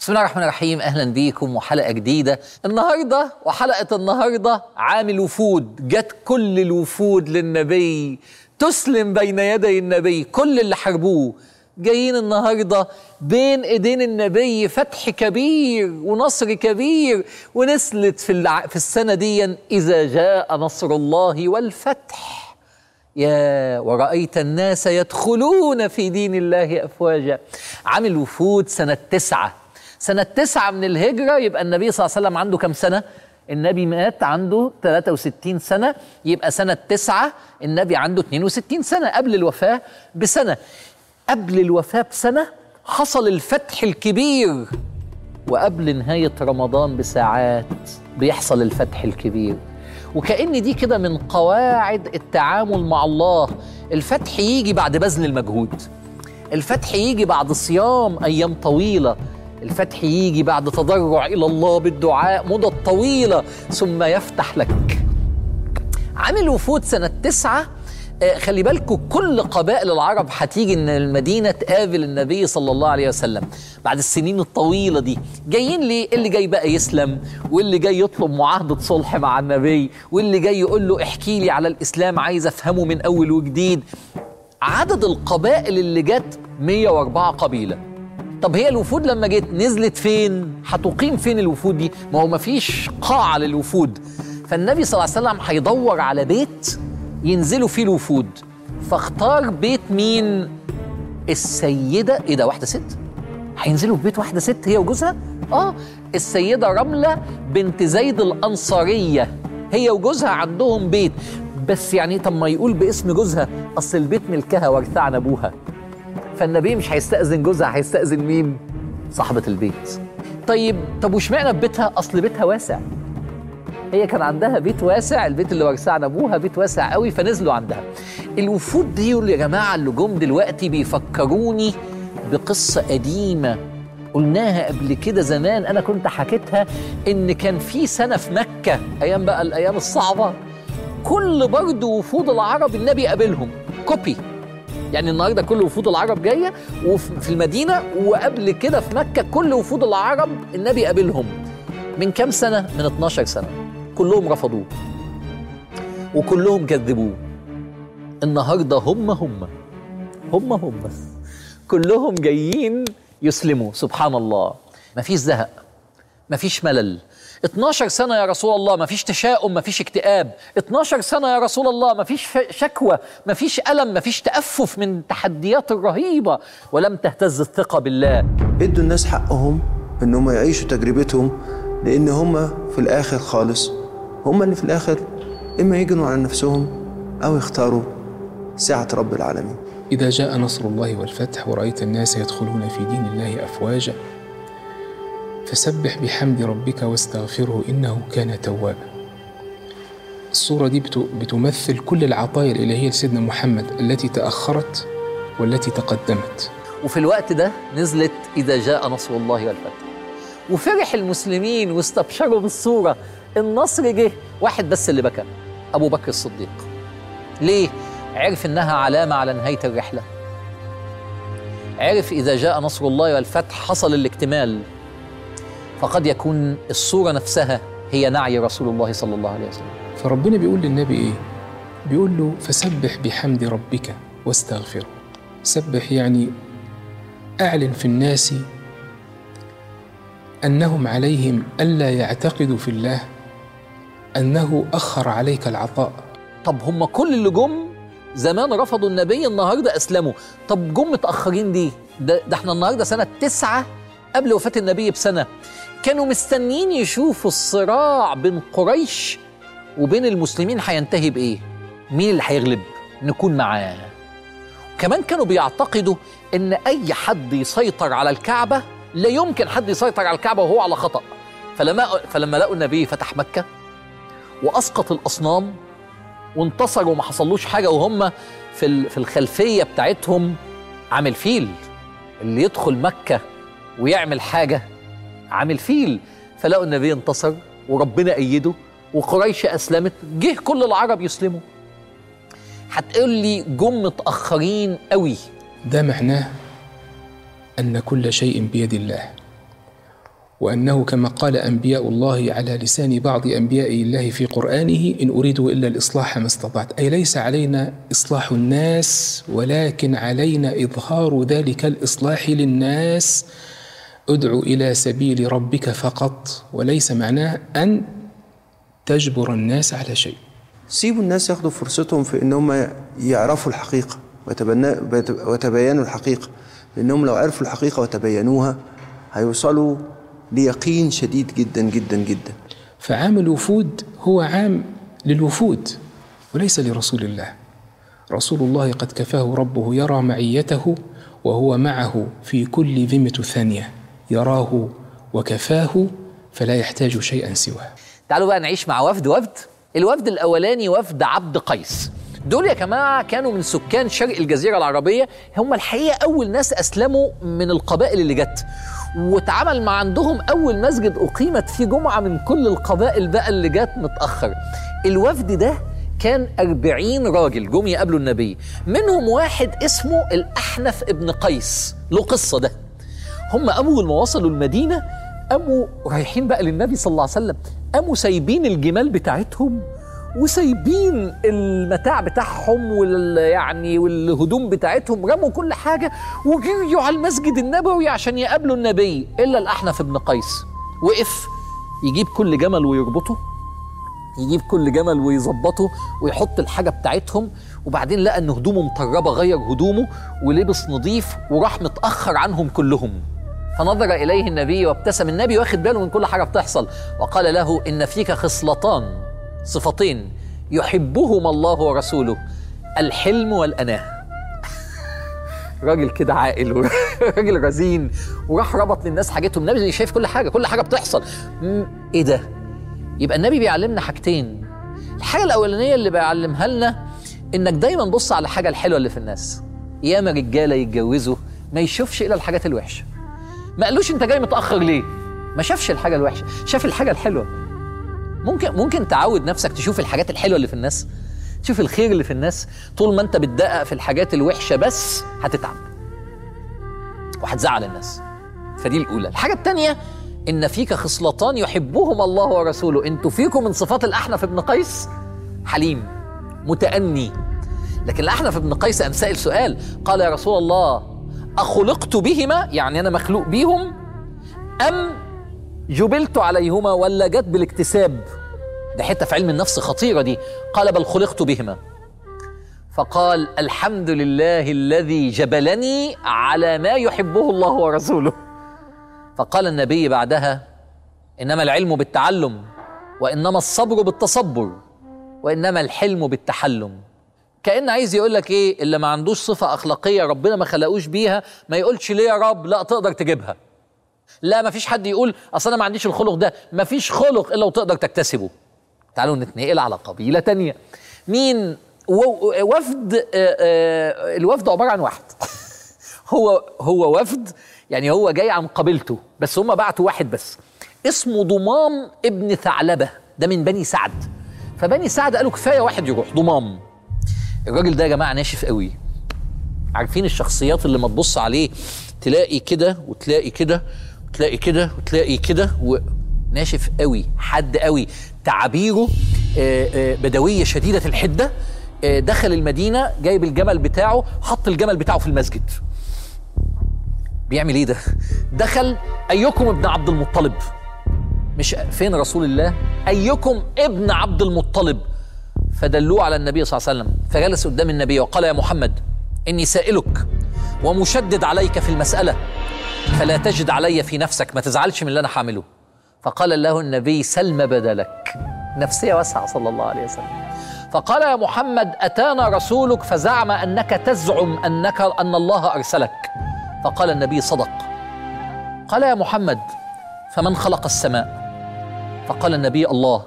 بسم الله الرحمن الرحيم اهلا بيكم وحلقه جديده النهارده وحلقه النهارده عام الوفود جت كل الوفود للنبي تسلم بين يدي النبي كل اللي حاربوه جايين النهارده بين ايدين النبي فتح كبير ونصر كبير ونسلت في الع... في السنه دي اذا جاء نصر الله والفتح يا ورأيت الناس يدخلون في دين الله أفواجا عامل وفود سنة تسعة سنة تسعة من الهجرة يبقى النبي صلى الله عليه وسلم عنده كم سنة؟ النبي مات عنده 63 سنة يبقى سنة تسعة النبي عنده 62 سنة قبل الوفاة بسنة قبل الوفاة بسنة حصل الفتح الكبير وقبل نهاية رمضان بساعات بيحصل الفتح الكبير وكأن دي كده من قواعد التعامل مع الله الفتح يجي بعد بذل المجهود الفتح يجي بعد صيام أيام طويلة الفتح يجي بعد تضرع إلى الله بالدعاء مدة طويلة ثم يفتح لك عامل وفود سنة تسعة آه، خلي بالكم كل قبائل العرب هتيجي ان المدينه تقابل النبي صلى الله عليه وسلم بعد السنين الطويله دي جايين ليه اللي جاي بقى يسلم واللي جاي يطلب معاهده صلح مع النبي واللي جاي يقول له احكي لي على الاسلام عايز افهمه من اول وجديد عدد القبائل اللي جت 104 قبيله طب هي الوفود لما جت نزلت فين هتقيم فين الوفود دي ما هو مفيش قاعه للوفود فالنبي صلى الله عليه وسلم هيدور على بيت ينزلوا فيه الوفود فاختار بيت مين السيدة ايه ده واحدة ست هينزلوا في بيت واحدة ست هي وجوزها اه السيدة رملة بنت زيد الأنصارية هي وجوزها عندهم بيت بس يعني طب ما يقول باسم جوزها اصل البيت ملكها وارثة عن ابوها فالنبي مش هيستأذن جوزها هيستأذن مين صاحبة البيت طيب طب واشمعنى بيتها اصل بيتها واسع هي كان عندها بيت واسع البيت اللي ورثاه عن ابوها بيت واسع قوي فنزلوا عندها الوفود دي يا جماعه اللي جم دلوقتي بيفكروني بقصه قديمه قلناها قبل كده زمان انا كنت حكيتها ان كان في سنه في مكه ايام بقى الايام الصعبه كل برضه وفود العرب النبي قابلهم كوبي يعني النهارده كل وفود العرب جايه وفي المدينه وقبل كده في مكه كل وفود العرب النبي قابلهم من كام سنه من 12 سنه كلهم رفضوه وكلهم كذبوه النهارده هم هم هم هم كلهم جايين يسلموا سبحان الله مفيش زهق مفيش ملل 12 سنة يا رسول الله مفيش تشاؤم مفيش اكتئاب 12 سنة يا رسول الله مفيش ف- شكوى مفيش ألم مفيش تأفف من التحديات الرهيبة ولم تهتز الثقة بالله ادوا الناس حقهم ان هم يعيشوا تجربتهم لان هم في الاخر خالص هم اللي في الاخر اما يجنوا على نفسهم او يختاروا سعة رب العالمين إذا جاء نصر الله والفتح ورأيت الناس يدخلون في دين الله أفواجا فسبح بحمد ربك واستغفره إنه كان توابا الصورة دي بت- بتمثل كل العطايا الإلهية لسيدنا محمد التي تأخرت والتي تقدمت وفي الوقت ده نزلت إذا جاء نصر الله والفتح وفرح المسلمين واستبشروا بالصورة النصر جه واحد بس اللي بكى أبو بكر الصديق ليه؟ عرف إنها علامة على نهاية الرحلة عرف إذا جاء نصر الله والفتح حصل الاكتمال فقد يكون الصورة نفسها هي نعي رسول الله صلى الله عليه وسلم فربنا بيقول للنبي إيه؟ بيقول له فسبح بحمد ربك واستغفره سبح يعني أعلن في الناس أنهم عليهم ألا يعتقدوا في الله أنه أخر عليك العطاء طب هم كل اللي جم زمان رفضوا النبي النهارده اسلموا طب جم متاخرين ليه ده, ده احنا النهارده سنه تسعة قبل وفاه النبي بسنه كانوا مستنيين يشوفوا الصراع بين قريش وبين المسلمين هينتهي بايه مين اللي هيغلب نكون معاه كمان كانوا بيعتقدوا ان اي حد يسيطر على الكعبه لا يمكن حد يسيطر على الكعبه وهو على خطا فلما فلما لقوا النبي فتح مكه واسقط الاصنام وانتصروا وما حصلوش حاجه وهم في ال- في الخلفيه بتاعتهم عامل فيل اللي يدخل مكه ويعمل حاجه عامل فيل فلقوا النبي انتصر وربنا ايده وقريش اسلمت جه كل العرب يسلموا هتقول لي جم متاخرين قوي ده معناه أن كل شيء بيد الله وأنه كما قال أنبياء الله على لسان بعض أنبياء الله في قرآنه إن أريد إلا الإصلاح ما استطعت أي ليس علينا إصلاح الناس ولكن علينا إظهار ذلك الإصلاح للناس ادع إلى سبيل ربك فقط وليس معناه أن تجبر الناس على شيء سيبوا الناس ياخدوا فرصتهم في ان هم يعرفوا الحقيقه ويتبنا- ويت- ويتبينوا الحقيقه لانهم لو عرفوا الحقيقه وتبينوها هيوصلوا ليقين شديد جدا جدا جدا فعام الوفود هو عام للوفود وليس لرسول الله رسول الله قد كفاه ربه يرى معيته وهو معه في كل ذمة ثانية يراه وكفاه فلا يحتاج شيئا سواه تعالوا بقى نعيش مع وفد وفد الوفد الاولاني وفد عبد قيس دول يا جماعه كانوا من سكان شرق الجزيره العربيه هم الحقيقه اول ناس اسلموا من القبائل اللي جت واتعمل مع عندهم اول مسجد اقيمت فيه جمعه من كل القبائل بقى اللي جت متاخر الوفد ده كان أربعين راجل جم يقابلوا النبي منهم واحد اسمه الأحنف ابن قيس له قصة ده هم أول ما وصلوا المدينة قاموا رايحين بقى للنبي صلى الله عليه وسلم قاموا سايبين الجمال بتاعتهم وسايبين المتاع بتاعهم وال يعني والهدوم بتاعتهم رموا كل حاجه وجريوا على المسجد النبوي عشان يقابلوا النبي الا الاحنف بن قيس وقف يجيب كل جمل ويربطه يجيب كل جمل ويظبطه ويحط الحاجه بتاعتهم وبعدين لقى ان هدومه مطربه غير هدومه ولبس نظيف وراح متاخر عنهم كلهم فنظر اليه النبي وابتسم النبي واخد باله من كل حاجه بتحصل وقال له ان فيك خصلتان صفتين يحبهما الله ورسوله الحلم والاناه راجل كده عاقل راجل رزين وراح ربط للناس حاجتهم النبي شايف كل حاجه كل حاجه بتحصل م- ايه ده يبقى النبي بيعلمنا حاجتين الحاجه الاولانيه اللي بيعلمها لنا انك دايما بص على الحاجه الحلوه اللي في الناس ياما رجاله يتجوزوا ما يشوفش الا الحاجات الوحشه ما قالوش انت جاي متاخر ليه ما شافش الحاجه الوحشه شاف الحاجه الحلوه ممكن ممكن تعود نفسك تشوف الحاجات الحلوه اللي في الناس تشوف الخير اللي في الناس طول ما انت بتدقق في الحاجات الوحشه بس هتتعب وهتزعل الناس فدي الاولى الحاجه الثانيه ان فيك خصلتان يحبهما الله ورسوله انتوا فيكم من صفات الاحنف بن قيس حليم متأني لكن الأحنف بن قيس قام سائل سؤال قال يا رسول الله أخلقت بهما يعني أنا مخلوق بيهم أم جبلت عليهما ولا جت بالاكتساب ده حتة في علم النفس خطيرة دي قال بل خلقت بهما فقال الحمد لله الذي جبلني على ما يحبه الله ورسوله فقال النبي بعدها انما العلم بالتعلم وانما الصبر بالتصبر وانما الحلم بالتحلم كان عايز يقول لك ايه اللي ما عندوش صفه اخلاقيه ربنا ما خلقوش بيها ما يقولش ليه يا رب لا تقدر تجيبها لا ما فيش حد يقول اصل انا ما عنديش الخلق ده ما فيش خلق الا وتقدر تكتسبه تعالوا نتنقل على قبيله تانية مين و- وفد آه، آه، الوفد عباره عن واحد هو هو وفد يعني هو جاي عن قبيلته بس هم بعتوا واحد بس اسمه ضمام ابن ثعلبه ده من بني سعد فبني سعد قالوا كفايه واحد يروح ضمام الراجل ده يا جماعه ناشف قوي عارفين الشخصيات اللي ما تبص عليه تلاقي كده وتلاقي كده وتلاقي كده وتلاقي كده وناشف قوي حد قوي تعابيره آه، آه، بدويه شديده الحده آه، دخل المدينه جايب الجمل بتاعه حط الجمل بتاعه في المسجد بيعمل ايه ده دخل ايكم ابن عبد المطلب مش فين رسول الله ايكم ابن عبد المطلب فدلوه على النبي صلى الله عليه وسلم فجلس قدام النبي وقال يا محمد اني سائلك ومشدد عليك في المساله فلا تجد علي في نفسك ما تزعلش من اللي انا حامله فقال له النبي سل ما بدا لك نفسيه واسعه صلى الله عليه وسلم فقال يا محمد اتانا رسولك فزعم انك تزعم انك ان الله ارسلك فقال النبي صدق قال يا محمد فمن خلق السماء فقال النبي الله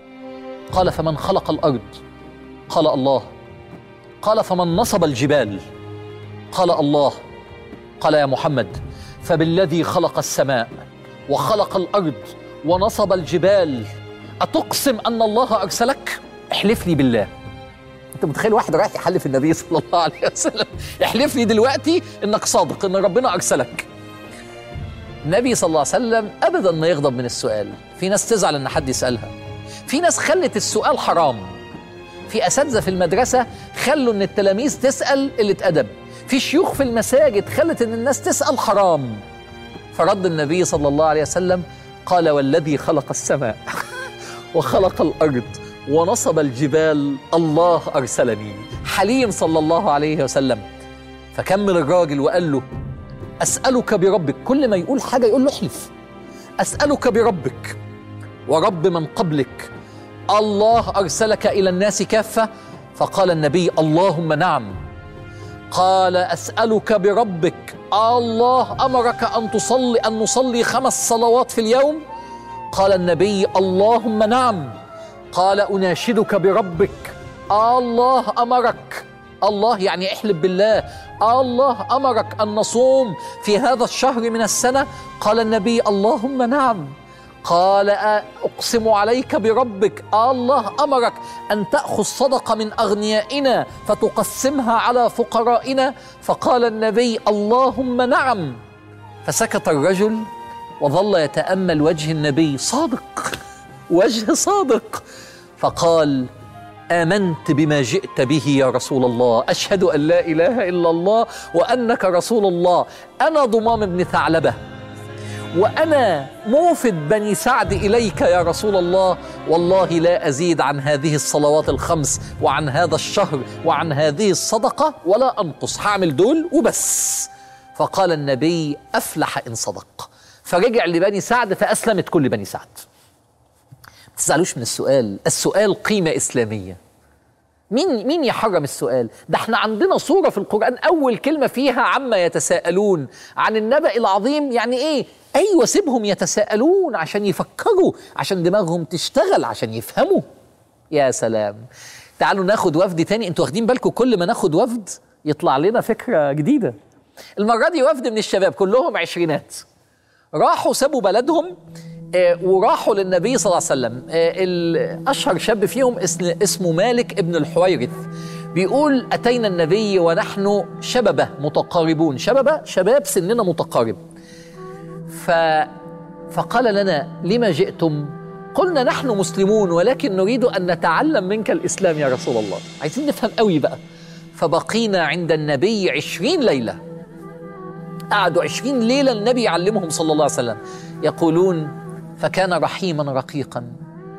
قال فمن خلق الارض قال الله قال فمن نصب الجبال قال الله قال يا محمد فبالذي خلق السماء وخلق الارض ونصب الجبال اتقسم ان الله ارسلك احلف لي بالله انت متخيل واحد رايح يحلف النبي صلى الله عليه وسلم احلف لي دلوقتي انك صادق ان ربنا ارسلك النبي صلى الله عليه وسلم ابدا ما يغضب من السؤال في ناس تزعل ان حد يسالها في ناس خلت السؤال حرام في اساتذه في المدرسه خلوا ان التلاميذ تسال قله ادب في شيوخ في المساجد خلت ان الناس تسال حرام فرد النبي صلى الله عليه وسلم قال والذي خلق السماء وخلق الارض ونصب الجبال الله ارسلني حليم صلى الله عليه وسلم فكمل الراجل وقال له اسالك بربك كل ما يقول حاجه يقول له احلف اسالك بربك ورب من قبلك الله ارسلك الى الناس كافه فقال النبي اللهم نعم قال اسالك بربك الله امرك ان تصلي ان نصلي خمس صلوات في اليوم قال النبي اللهم نعم قال اناشدك بربك الله امرك الله يعني احلف بالله الله امرك ان نصوم في هذا الشهر من السنه قال النبي اللهم نعم قال اقسم عليك بربك الله امرك ان تاخذ صدقه من اغنيائنا فتقسمها على فقرائنا فقال النبي اللهم نعم فسكت الرجل وظل يتامل وجه النبي صادق وجه صادق فقال امنت بما جئت به يا رسول الله اشهد ان لا اله الا الله وانك رسول الله انا ضمام بن ثعلبه وانا موفد بني سعد اليك يا رسول الله والله لا ازيد عن هذه الصلوات الخمس وعن هذا الشهر وعن هذه الصدقه ولا انقص هعمل دول وبس فقال النبي افلح ان صدق فرجع لبني سعد فاسلمت كل بني سعد ما تزعلوش من السؤال السؤال قيمه اسلاميه مين مين يحرم السؤال؟ ده احنا عندنا صوره في القران اول كلمه فيها عما يتساءلون عن النبأ العظيم يعني ايه؟ ايوه سيبهم يتساءلون عشان يفكروا عشان دماغهم تشتغل عشان يفهموا. يا سلام. تعالوا ناخد وفد تاني انتوا واخدين بالكم كل ما ناخد وفد يطلع لنا فكره جديده. المره دي وفد من الشباب كلهم عشرينات. راحوا سابوا بلدهم آه، وراحوا للنبي صلى الله عليه وسلم آه، الأشهر شاب فيهم اسم- اسمه مالك ابن الحويرث بيقول أتينا النبي ونحن شببة متقاربون شببة شباب سننا متقارب ف فقال لنا لما جئتم قلنا نحن مسلمون ولكن نريد أن نتعلم منك الإسلام يا رسول الله عايزين نفهم قوي بقى فبقينا عند النبي عشرين ليلة قعدوا عشرين ليلة النبي يعلمهم صلى الله عليه وسلم يقولون فكان رحيما رقيقا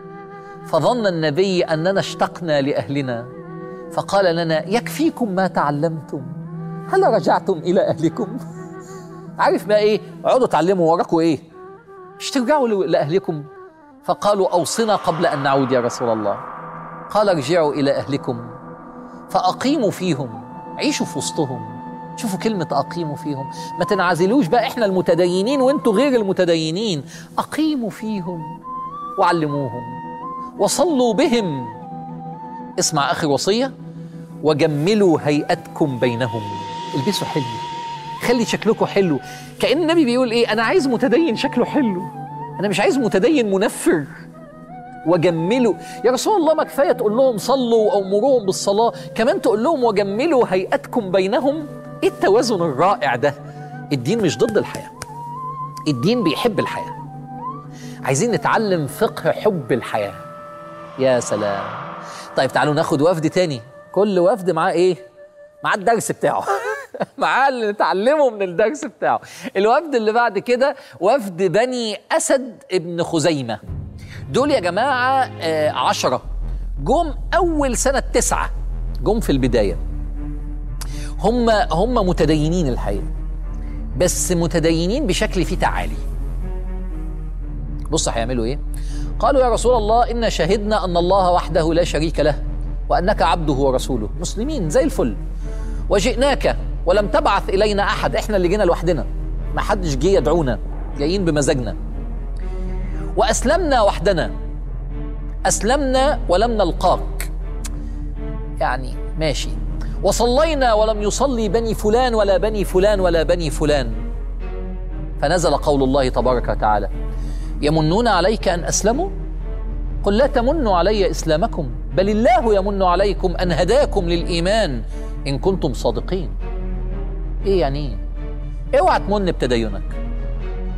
فظن النبي أننا اشتقنا لأهلنا فقال لنا يكفيكم ما تعلمتم هل رجعتم إلى أهلكم عارف بقى إيه اقعدوا تعلموا وراكوا إيه مش ترجعوا ل- لأهلكم فقالوا أوصنا قبل أن نعود يا رسول الله قال ارجعوا إلى أهلكم فأقيموا فيهم عيشوا في وسطهم شوفوا كلمة أقيموا فيهم ما تنعزلوش بقى إحنا المتدينين وإنتوا غير المتدينين أقيموا فيهم وعلموهم وصلوا بهم اسمع آخر وصية وجملوا هيئتكم بينهم البسوا حلو خلي شكلكم حلو كأن النبي بيقول إيه أنا عايز متدين شكله حلو أنا مش عايز متدين منفر وجملوا يا رسول الله ما كفايه تقول لهم صلوا او مروهم بالصلاه كمان تقول لهم وجملوا هيئتكم بينهم ايه التوازن الرائع ده الدين مش ضد الحياه الدين بيحب الحياه عايزين نتعلم فقه حب الحياه يا سلام طيب تعالوا ناخد وفد تاني كل وفد معاه ايه معاه الدرس بتاعه معاه اللي نتعلمه من الدرس بتاعه الوفد اللي بعد كده وفد بني اسد ابن خزيمه دول يا جماعة آه، عشرة جم أول سنة تسعة جم في البداية هم هم متدينين الحقيقة بس متدينين بشكل فيه تعالي بص هيعملوا ايه قالوا يا رسول الله إنا شهدنا أن الله وحده لا شريك له وأنك عبده ورسوله مسلمين زي الفل وجئناك ولم تبعث إلينا أحد إحنا اللي جينا لوحدنا ما حدش جه يدعونا جايين بمزاجنا واسلمنا وحدنا اسلمنا ولم نلقاك يعني ماشي وصلينا ولم يصلي بني فلان ولا بني فلان ولا بني فلان فنزل قول الله تبارك وتعالى يمنون عليك ان اسلموا قل لا تمنوا علي اسلامكم بل الله يمن عليكم ان هداكم للايمان ان كنتم صادقين ايه يعني ايه اوعى تمن بتدينك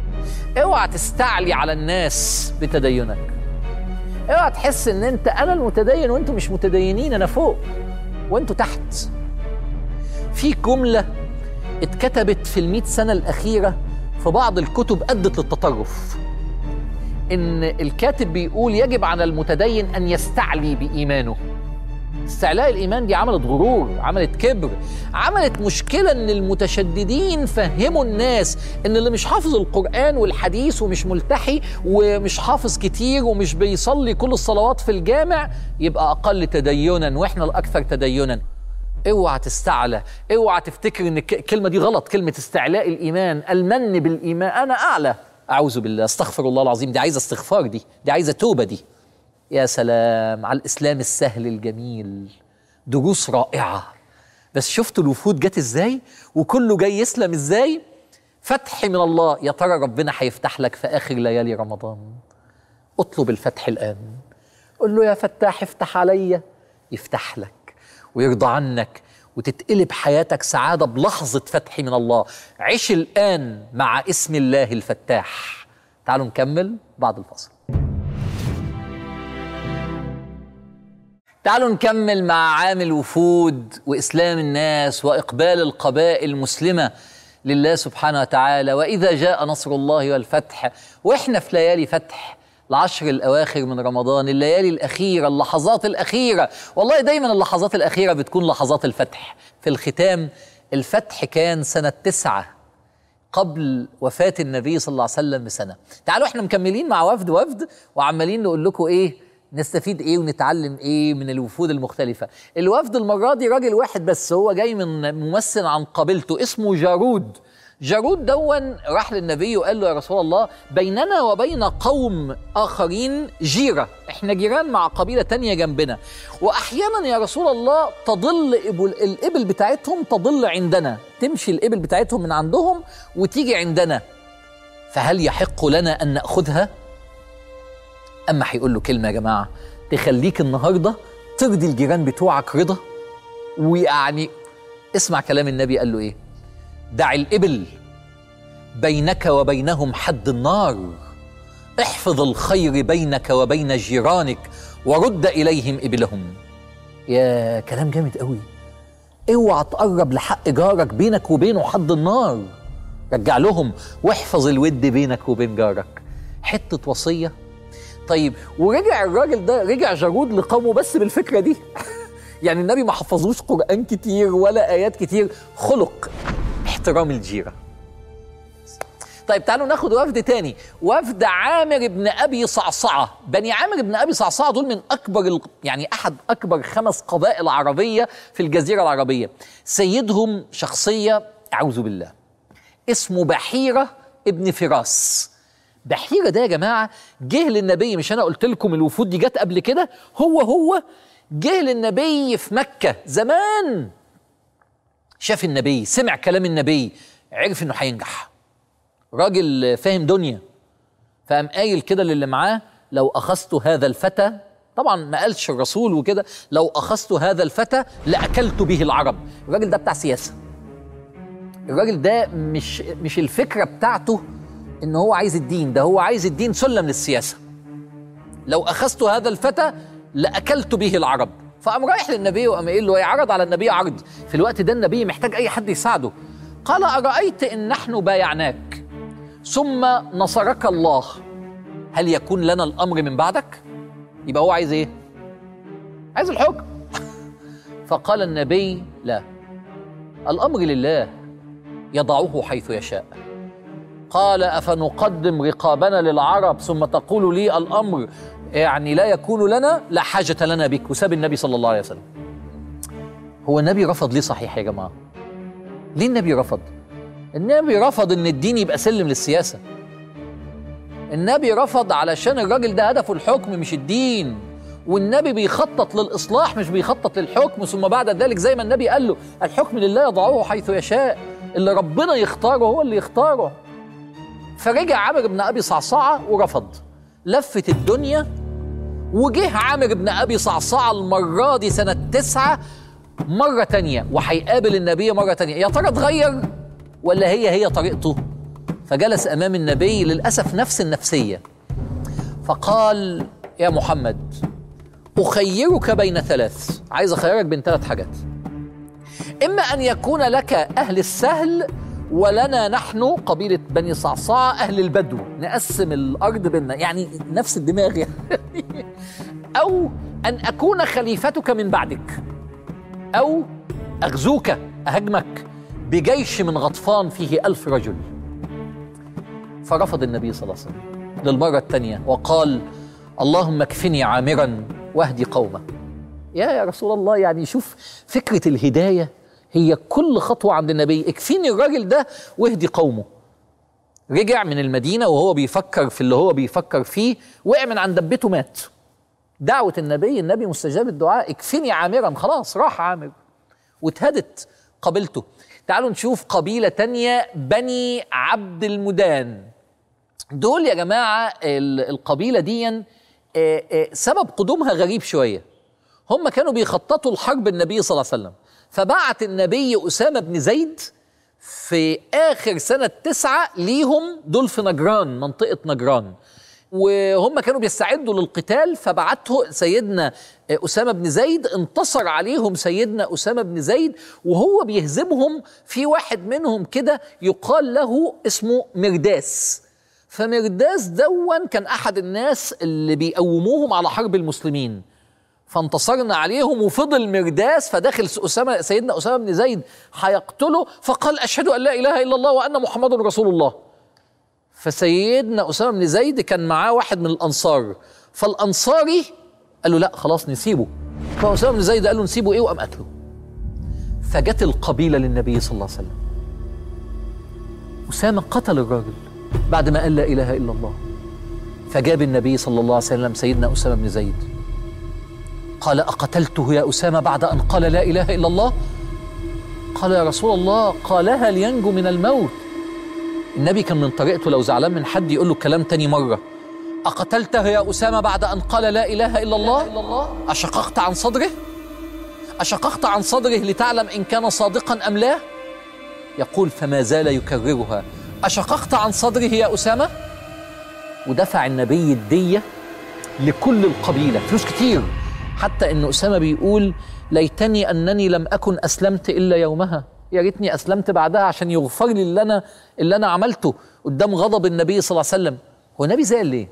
اوعى تستعلي على الناس بتدينك اوعى تحس ان انت انا المتدين وانتوا مش متدينين انا فوق وانتوا تحت في جمله اتكتبت في المئة سنه الاخيره في بعض الكتب ادت للتطرف ان الكاتب بيقول يجب على المتدين ان يستعلي بايمانه استعلاء الايمان دي عملت غرور عملت كبر عملت مشكله ان المتشددين فهموا الناس ان اللي مش حافظ القران والحديث ومش ملتحي ومش حافظ كتير ومش بيصلي كل الصلوات في الجامع يبقى اقل تدينا واحنا الاكثر تدينا اوعى تستعلى اوعى تفتكر ان الكلمه دي غلط كلمه استعلاء الايمان المن بالايمان انا اعلى اعوذ بالله استغفر الله العظيم دي عايزه استغفار دي دي عايزه توبه دي يا سلام على الاسلام السهل الجميل دروس رائعه بس شفتوا الوفود جت ازاي وكله جاي يسلم ازاي فتح من الله يا ترى ربنا هيفتح لك في اخر ليالي رمضان اطلب الفتح الان قل له يا فتاح افتح عليا يفتح لك ويرضى عنك وتتقلب حياتك سعاده بلحظه فتح من الله عش الان مع اسم الله الفتاح تعالوا نكمل بعد الفصل تعالوا نكمل مع عام الوفود واسلام الناس واقبال القبائل المسلمه لله سبحانه وتعالى واذا جاء نصر الله والفتح واحنا في ليالي فتح العشر الاواخر من رمضان الليالي الاخيره اللحظات الاخيره والله دايما اللحظات الاخيره بتكون لحظات الفتح في الختام الفتح كان سنه تسعه قبل وفاه النبي صلى الله عليه وسلم بسنه تعالوا احنا مكملين مع وفد وفد وعمالين نقول لكم ايه نستفيد ايه ونتعلم ايه من الوفود المختلفه الوفد المره دي راجل واحد بس هو جاي من ممثل عن قبيلته اسمه جارود جارود دون راح للنبي وقال له يا رسول الله بيننا وبين قوم آخرين جيرة احنا جيران مع قبيلة تانية جنبنا وأحيانا يا رسول الله تضل إبل الإبل بتاعتهم تضل عندنا تمشي الإبل بتاعتهم من عندهم وتيجي عندنا فهل يحق لنا أن نأخذها؟ أما هيقول له كلمة يا جماعة تخليك النهاردة ترضي الجيران بتوعك رضا ويعني اسمع كلام النبي قال له إيه دع الإبل بينك وبينهم حد النار احفظ الخير بينك وبين جيرانك ورد إليهم إبلهم يا كلام جامد قوي اوعى تقرب لحق جارك بينك وبينه حد النار رجع لهم واحفظ الود بينك وبين جارك حتة وصية طيب ورجع الراجل ده رجع جارود لقومه بس بالفكرة دي يعني النبي ما حفظوش قرآن كتير ولا آيات كتير خلق احترام الجيرة طيب تعالوا ناخد وفد تاني وفد عامر بن ابي صعصعه بني عامر بن ابي صعصعه دول من اكبر ال... يعني احد اكبر خمس قبائل عربيه في الجزيره العربيه سيدهم شخصيه اعوذ بالله اسمه بحيره ابن فراس بحيره ده يا جماعه جه للنبي مش انا قلت لكم الوفود دي جت قبل كده هو هو جه للنبي في مكه زمان شاف النبي سمع كلام النبي عرف انه هينجح راجل فاهم دنيا فقام قايل كده للي معاه لو اخذت هذا الفتى طبعا ما قالش الرسول وكده لو اخذت هذا الفتى لاكلت به العرب الراجل ده بتاع سياسه الراجل ده مش مش الفكره بتاعته ان هو عايز الدين ده هو عايز الدين سلم للسياسه لو اخذت هذا الفتى لاكلت به العرب فقام رايح للنبي وقام قايل له يعرض على النبي عرض في الوقت ده النبي محتاج اي حد يساعده قال ارايت ان نحن بايعناك ثم نصرك الله هل يكون لنا الامر من بعدك يبقى هو عايز ايه عايز الحكم فقال النبي لا الامر لله يضعه حيث يشاء قال افنقدم رقابنا للعرب ثم تقول لي الامر يعني لا يكون لنا لا حاجه لنا بك وساب النبي صلى الله عليه وسلم هو النبي رفض ليه صحيح يا جماعه ليه النبي رفض النبي رفض ان الدين يبقى سلم للسياسه النبي رفض علشان الراجل ده هدفه الحكم مش الدين والنبي بيخطط للاصلاح مش بيخطط للحكم ثم بعد ذلك زي ما النبي قال له الحكم لله يضعه حيث يشاء اللي ربنا يختاره هو اللي يختاره فرجع عامر بن ابي صعصعه ورفض لفت الدنيا وجه عامر بن ابي صعصعه المره دي سنه تسعه مره تانية وهيقابل النبي مره تانية يا ترى اتغير ولا هي هي طريقته فجلس امام النبي للاسف نفس النفسيه فقال يا محمد اخيرك بين ثلاث عايز اخيرك بين ثلاث حاجات اما ان يكون لك اهل السهل ولنا نحن قبيله بني صعصاع اهل البدو نقسم الارض بيننا يعني نفس الدماغ يعني او ان اكون خليفتك من بعدك او اغزوك اهجمك بجيش من غطفان فيه ألف رجل فرفض النبي صلى الله عليه وسلم للمرة الثانية وقال اللهم اكفني عامرا واهدي قومه يا يا رسول الله يعني شوف فكرة الهداية هي كل خطوة عند النبي اكفيني الراجل ده واهدي قومه رجع من المدينة وهو بيفكر في اللي هو بيفكر فيه وقع من عند دبته مات دعوة النبي النبي مستجاب الدعاء اكفني عامرا خلاص راح عامر واتهدت قبيلته تعالوا نشوف قبيلة تانية بني عبد المدان دول يا جماعة ال- القبيلة دي آه، آه، سبب قدومها غريب شوية هم كانوا بيخططوا لحرب النبي صلى الله عليه وسلم فبعت النبي أسامة بن زيد في آخر سنة تسعة ليهم دول في نجران منطقة نجران وهم كانوا بيستعدوا للقتال فبعته سيدنا أسامة بن زيد انتصر عليهم سيدنا أسامة بن زيد وهو بيهزمهم في واحد منهم كده يقال له اسمه مرداس فمرداس دون كان أحد الناس اللي بيقوموهم على حرب المسلمين فانتصرنا عليهم وفضل مرداس فداخل أسامة سيدنا أسامة بن زيد هيقتله فقال أشهد أن لا إله إلا الله وأن محمد رسول الله فسيدنا أسامة بن زيد كان معاه واحد من الأنصار فالأنصاري قال له لا خلاص نسيبه فأسامة بن زيد قال له نسيبه إيه وقام قتله فجت القبيلة للنبي صلى الله عليه وسلم أسامة قتل الراجل بعد ما قال لا إله إلا الله فجاب النبي صلى الله عليه وسلم سيدنا أسامة بن زيد قال أقتلته يا أسامة بعد أن قال لا إله إلا الله قال يا رسول الله قالها لينجو من الموت النبي كان من طريقته لو زعلان من حد يقول له كلام تاني مرة أقتلته يا أسامة بعد أن قال لا إله إلا الله أشققت عن صدره أشققت عن صدره لتعلم إن كان صادقا أم لا يقول فما زال يكررها أشققت عن صدره يا أسامة ودفع النبي الدية لكل القبيلة فلوس كتير حتى ان اسامه بيقول ليتني انني لم اكن اسلمت الا يومها يا ريتني اسلمت بعدها عشان يغفر لي اللي انا اللي انا عملته قدام غضب النبي صلى الله عليه وسلم هو النبي زعل ليه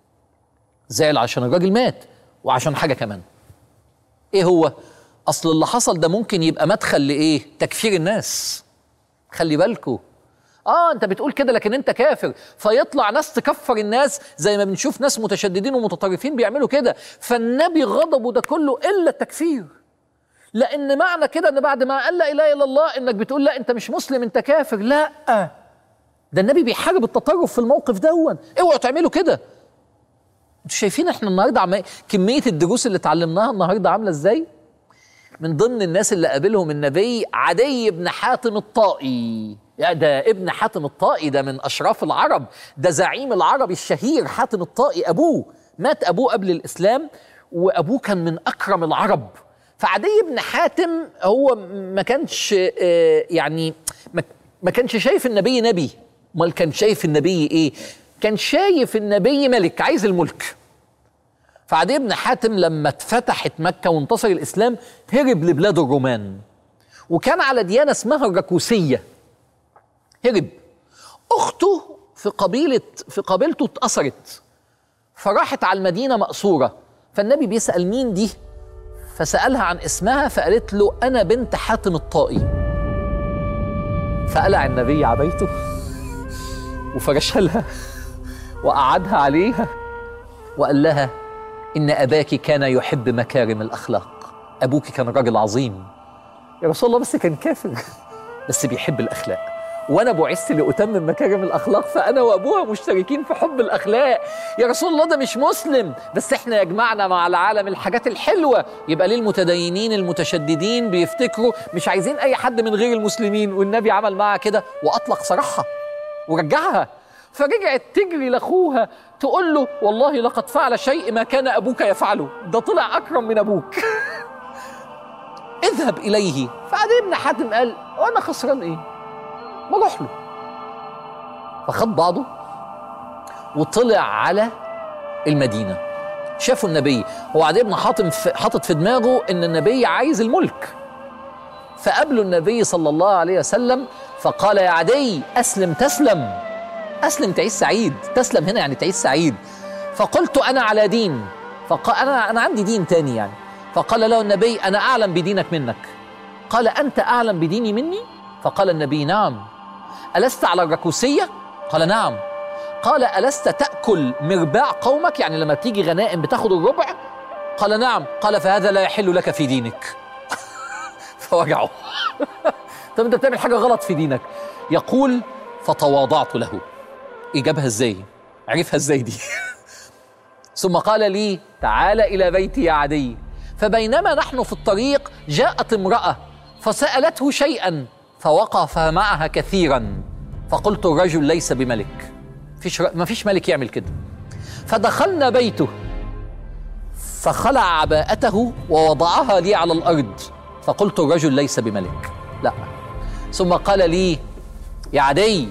زعل عشان الراجل مات وعشان حاجه كمان ايه هو اصل اللي حصل ده ممكن يبقى مدخل لايه تكفير الناس خلي بالكوا اه انت بتقول كده لكن انت كافر فيطلع ناس تكفر الناس زي ما بنشوف ناس متشددين ومتطرفين بيعملوا كده فالنبي غضبه ده كله الا التكفير لان معنى كده ان بعد ما قال لا اله الا الله انك بتقول لا انت مش مسلم انت كافر لا ده النبي بيحارب التطرف في الموقف دون اوعوا تعملوا كده انتوا شايفين احنا النهارده عم... كميه الدروس اللي اتعلمناها النهارده عامله ازاي من ضمن الناس اللي قابلهم النبي عدي بن حاتم الطائي يا ده ابن حاتم الطائي ده من اشراف العرب ده زعيم العرب الشهير حاتم الطائي ابوه مات ابوه قبل الاسلام وابوه كان من اكرم العرب فعدي بن حاتم هو ما كانش آه، يعني ما- ما كانش شايف النبي نبي امال كان شايف النبي ايه كان شايف النبي ملك عايز الملك فعدي بن حاتم لما اتفتحت مكة وانتصر الإسلام هرب لبلاد الرومان وكان على ديانة اسمها الركوسية هرب أخته في قبيلة في قبيلته اتأثرت فراحت على المدينة مأسورة فالنبي بيسأل مين دي فسألها عن اسمها فقالت له أنا بنت حاتم الطائي فقلع النبي عبيته وفرشها لها وقعدها عليها وقال لها إن أباك كان يحب مكارم الأخلاق أبوك كان راجل عظيم يا رسول الله بس كان كافر بس بيحب الأخلاق وأنا بعثت لأتمم مكارم الأخلاق فأنا وأبوها مشتركين في حب الأخلاق يا رسول الله ده مش مسلم بس إحنا يجمعنا مع العالم الحاجات الحلوة يبقى ليه المتدينين المتشددين بيفتكروا مش عايزين أي حد من غير المسلمين والنبي عمل معها كده وأطلق سراحها ورجعها فرجعت تجري لاخوها تقول له والله لقد فعل شيء ما كان ابوك يفعله ده طلع اكرم من ابوك اذهب اليه فعدي بن حاتم قال وانا خسران ايه ما اروح له فخد بعضه وطلع على المدينة شافوا النبي هو عدي بن حاتم في- حاطط في دماغه ان النبي عايز الملك فقابلوا النبي صلى الله عليه وسلم فقال يا عدي اسلم تسلم اسلم تعيش سعيد تسلم هنا يعني تعيش سعيد فقلت انا على دين فقال انا انا عندي دين تاني يعني فقال له النبي انا اعلم بدينك منك قال انت اعلم بديني مني فقال النبي نعم الست على الركوسيه قال نعم قال الست تاكل مرباع قومك يعني لما بتيجي غنائم بتاخد الربع قال نعم قال فهذا لا يحل لك في دينك فوجعوا طب انت بتعمل حاجه غلط في دينك يقول فتواضعت له اجابها ازاي عرفها ازاي دي ثم قال لي تعال الى بيتي يا عدي فبينما نحن في الطريق جاءت امراه فسالته شيئا فوقف معها كثيرا فقلت الرجل ليس بملك فيش ما فيش ملك يعمل كده فدخلنا بيته فخلع عباءته ووضعها لي على الارض فقلت الرجل ليس بملك لا ثم قال لي يا عدي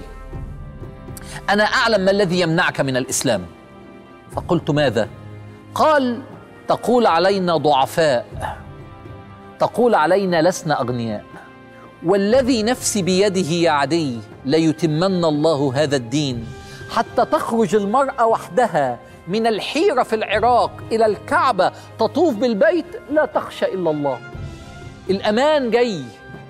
انا اعلم ما الذي يمنعك من الاسلام فقلت ماذا قال تقول علينا ضعفاء تقول علينا لسنا اغنياء والذي نفسي بيده يا عدي ليتمن الله هذا الدين حتى تخرج المراه وحدها من الحيره في العراق الى الكعبه تطوف بالبيت لا تخشى الا الله الامان جاي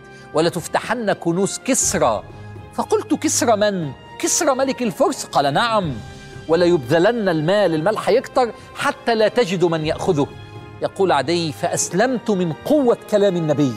ولتفتحن كنوز كسرى فقلت كسرى من كسرى ملك الفرس قال نعم ولا يبذلن المال المال هيكتر حتى لا تجد من ياخذه يقول عدي فاسلمت من قوه كلام النبي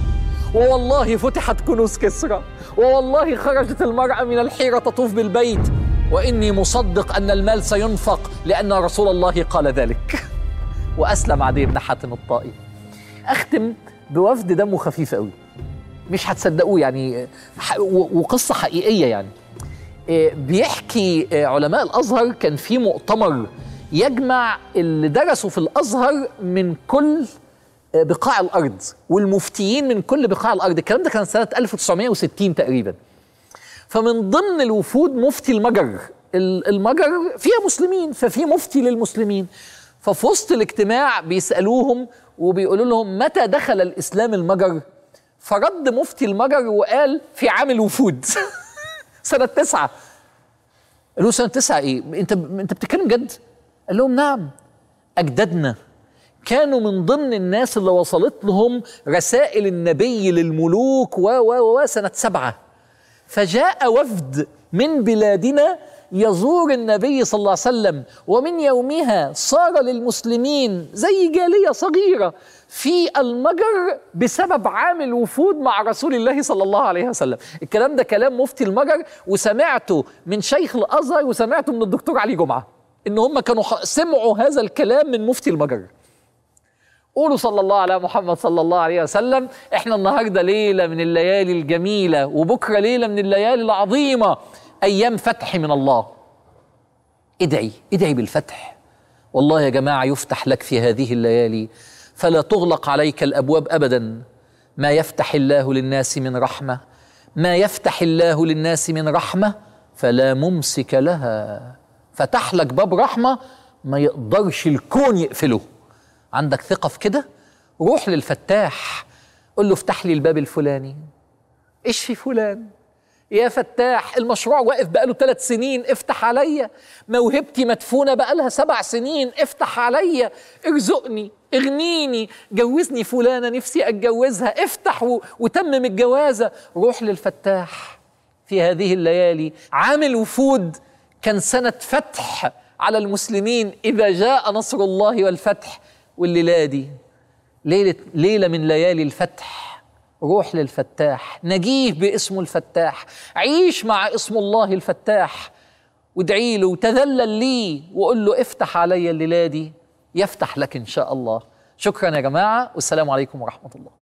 ووالله فتحت كنوز كسرى ووالله خرجت المرأة من الحيرة تطوف بالبيت وإني مصدق أن المال سينفق لأن رسول الله قال ذلك وأسلم عدي بن حاتم الطائي أختم بوفد دمه خفيف قوي مش هتصدقوه يعني ح- و- وقصة حقيقية يعني إيه، بيحكي إيه، علماء الازهر كان في مؤتمر يجمع اللي درسوا في الازهر من كل آه، بقاع الارض والمفتيين من كل بقاع الارض الكلام ده كان سنه 1960 تقريبا فمن ضمن الوفود مفتي المجر ال- المجر فيها مسلمين ففي مفتي للمسلمين ففي وسط الاجتماع بيسالوهم وبيقولوا لهم متى دخل الاسلام المجر فرد مفتي المجر وقال في عام الوفود سنة تسعة قالوا سنة تسعة ايه؟ انت انت بتتكلم جد؟ قال لهم نعم اجدادنا كانوا من ضمن الناس اللي وصلت لهم رسائل النبي للملوك و و و سنة سبعة فجاء وفد من بلادنا يزور النبي صلى الله عليه وسلم ومن يومها صار للمسلمين زي جالية صغيرة في المجر بسبب عامل وفود مع رسول الله صلى الله عليه وسلم الكلام ده كلام مفتي المجر وسمعته من شيخ الأزهر وسمعته من الدكتور علي جمعة إن هم كانوا ح- سمعوا هذا الكلام من مفتي المجر قولوا صلى الله على محمد صلى الله عليه وسلم احنا النهارده ليله من الليالي الجميله وبكره ليله من الليالي العظيمه ايام فتح من الله ادعي ادعي بالفتح والله يا جماعه يفتح لك في هذه الليالي فلا تغلق عليك الابواب ابدا ما يفتح الله للناس من رحمه ما يفتح الله للناس من رحمه فلا ممسك لها فتح لك باب رحمه ما يقدرش الكون يقفله عندك ثقة في كده روح للفتاح قول له افتح لي الباب الفلاني اشفي فلان يا فتاح المشروع واقف بقاله ثلاث سنين افتح عليا موهبتي مدفونة بقالها سبع سنين افتح عليا ارزقني اغنيني جوزني فلانة نفسي اتجوزها افتح و- وتمم الجوازة روح للفتاح في هذه الليالي عامل وفود كان سنة فتح على المسلمين إذا جاء نصر الله والفتح والليلة دي ليلة, ليلة من ليالي الفتح روح للفتاح نجيه باسمه الفتاح عيش مع اسم الله الفتاح وادعي له وتذلل ليه وقول له افتح علي الليلة دي يفتح لك إن شاء الله شكرا يا جماعة والسلام عليكم ورحمة الله